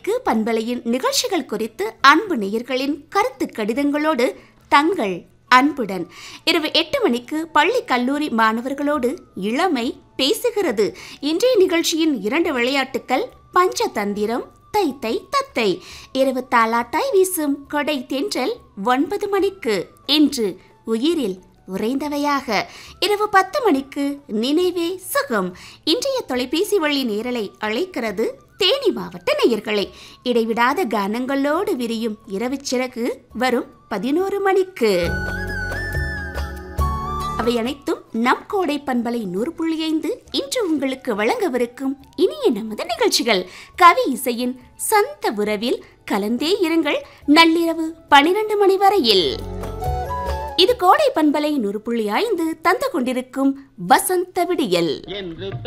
மணிக்கு பண்பலையின் நிகழ்ச்சிகள் குறித்து அன்பு நேயர்களின் கருத்து கடிதங்களோடு தங்கள் அன்புடன் இரவு எட்டு மணிக்கு பள்ளி கல்லூரி மாணவர்களோடு இளமை பேசுகிறது இன்றைய நிகழ்ச்சியின் இரண்டு விளையாட்டுக்கள் பஞ்சதந்திரம் தை தை தத்தை இரவு தாலாட்டாய் வீசும் கொடை தென்றல் ஒன்பது மணிக்கு இன்று உயிரில் உறைந்தவையாக இரவு பத்து மணிக்கு நினைவே சுகம் இன்றைய தொலைபேசி வழி நேரலை அழைக்கிறது தேனி மாவட்ட நேயர்களை இடைவிடாத கானங்களோடு விரியும் இரவு சிறகு வரும் பதினோரு மணிக்கு அவை அனைத்தும் நம் கோடை பண்பலை நூறு புள்ளி ஐந்து இன்று உங்களுக்கு வழங்கவிருக்கும் இனிய நமது நிகழ்ச்சிகள் கவி இசையின் சந்த உறவில் கலந்தே இருங்கள் நள்ளிரவு பனிரெண்டு மணி வரையில் இது கோடை பண்பலை நூறு புள்ளி ஐந்து தந்து கொண்டிருக்கும் வசந்த விடியல் என்று